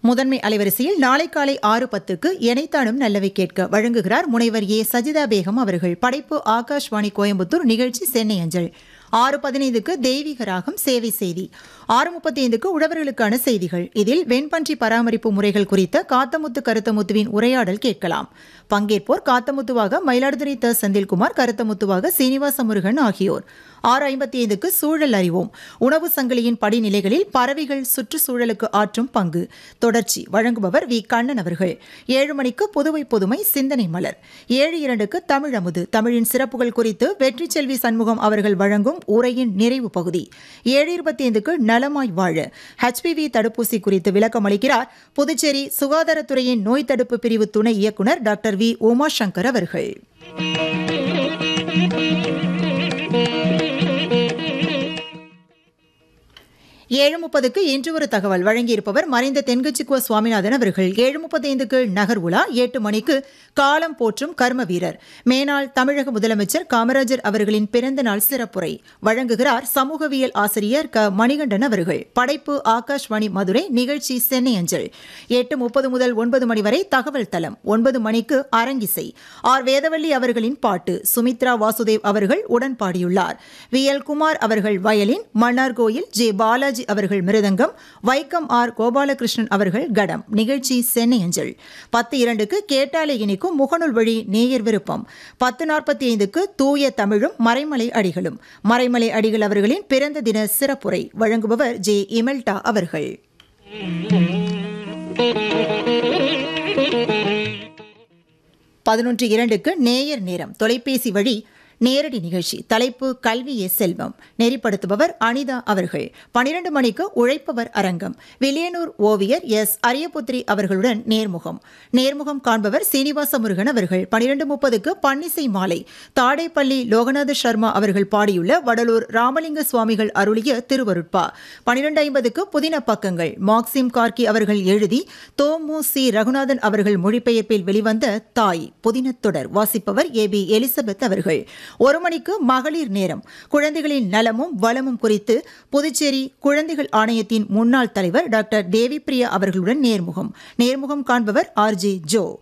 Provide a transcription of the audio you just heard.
முதன்மை அலைவரிசையில் நாளை காலை ஆறு பத்துக்கு எனைத்தானும் நல்லவை கேட்க வழங்குகிறார் முனைவர் ஏ சஜிதா பேகம் அவர்கள் படைப்பு ஆகாஷ்வாணி கோயம்புத்தூர் நிகழ்ச்சி சென்னை அஞ்சல் ஆறு பதினைந்துக்கு தெய்வீக ராகம் சேவை செய்தி ஆறு முப்பத்தி ஐந்துக்கு உழவர்களுக்கான செய்திகள் இதில் வெண்பன்றி பராமரிப்பு முறைகள் குறித்த காத்தமுத்து கருத்தமுத்துவின் உரையாடல் கேட்கலாம் பங்கேற்போர் காத்தமுத்துவாக மயிலாடுதுறை த செந்தில்குமார் கருத்தமுத்துவாக சீனிவாச முருகன் ஆகியோர் ஆறு ஐம்பத்தி ஐந்துக்கு சூழல் அறிவோம் உணவு சங்கிலியின் படிநிலைகளில் பறவைகள் சுற்றுச்சூழலுக்கு ஆற்றும் பங்கு தொடர்ச்சி வழங்குபவர் வி கண்ணன் அவர்கள் ஏழு மணிக்கு புதுவை புதுமை சிந்தனை மலர் ஏழு இரண்டுக்கு தமிழ் அமுது தமிழின் சிறப்புகள் குறித்து வெற்றி செல்வி சண்முகம் அவர்கள் வழங்கும் உரையின் நிறைவு பகுதி ஏழு இருபத்தி ஐந்துக்கு நலமாய் வாழ ஹெச்பிவி தடுப்பூசி குறித்து விளக்கம் அளிக்கிறார் புதுச்சேரி சுகாதாரத்துறையின் நோய் தடுப்பு பிரிவு துணை இயக்குநர் டாக்டர் வி உமாசங்கர் அவர்கள் ஏழு முப்பதுக்கு இன்று ஒரு தகவல் வழங்கியிருப்பவர் மறைந்த தென்கட்சிக்குவ சுவாமிநாதன் அவர்கள் ஏழு முப்பத்தைந்துக்கு நகர் உலா எட்டு மணிக்கு காலம் போற்றும் கர்ம வீரர் மேனாள் தமிழக முதலமைச்சர் காமராஜர் அவர்களின் பிறந்த நாள் சிறப்புரை வழங்குகிறார் சமூகவியல் ஆசிரியர் க மணிகண்டன் அவர்கள் படைப்பு ஆகாஷ்வாணி மதுரை நிகழ்ச்சி சென்னை அஞ்சல் எட்டு முப்பது முதல் ஒன்பது மணி வரை தகவல் தளம் ஒன்பது மணிக்கு அரங்கிசை ஆர் வேதவள்ளி அவர்களின் பாட்டு சுமித்ரா வாசுதேவ் அவர்கள் உடன் பாடியுள்ளார் வி எல் குமார் அவர்கள் வயலின் மன்னார்கோயில் ஜே பாலாஜி பாலாஜி அவர்கள் மிருதங்கம் வைக்கம் ஆர் கோபாலகிருஷ்ணன் அவர்கள் கடம் நிகழ்ச்சி சென்னை அஞ்சல் பத்து இரண்டுக்கு கேட்டாலே இனிக்கும் முகநூல் வழி நேயர் விருப்பம் பத்து நாற்பத்தி ஐந்துக்கு தூய தமிழும் மறைமலை அடிகளும் மறைமலை அடிகள் அவர்களின் பிறந்த தின சிறப்புரை வழங்குபவர் ஜே இமெல்டா அவர்கள் பதினொன்று இரண்டுக்கு நேயர் நேரம் தொலைபேசி வழி நேரடி நிகழ்ச்சி தலைப்பு கல்வியே செல்வம் நெறிப்படுத்துபவர் அனிதா அவர்கள் பனிரெண்டு மணிக்கு உழைப்பவர் அரங்கம் வில்லியனூர் ஓவியர் எஸ் அரியபுத்திரி அவர்களுடன் நேர்முகம் நேர்முகம் காண்பவர் சீனிவாச முருகன் அவர்கள் பனிரெண்டு முப்பதுக்கு பன்னிசை மாலை தாடைப்பள்ளி லோகநாத சர்மா அவர்கள் பாடியுள்ள வடலூர் ராமலிங்க சுவாமிகள் அருளிய திருவருட்பா பனிரெண்டு ஐம்பதுக்கு புதின பக்கங்கள் மாக்சிம் கார்கி அவர்கள் எழுதி தோமு சி ரகுநாதன் அவர்கள் மொழிபெயர்ப்பில் வெளிவந்த தாய் புதின தொடர் வாசிப்பவர் ஏ பி எலிசபெத் அவர்கள் ஒரு மணிக்கு மகளிர் நேரம் குழந்தைகளின் நலமும் வளமும் குறித்து புதுச்சேரி குழந்தைகள் ஆணையத்தின் முன்னாள் தலைவர் டாக்டர் தேவிப்பிரியா அவர்களுடன் நேர்முகம் நேர்முகம் காண்பவர் ஆர் ஜே ஜோ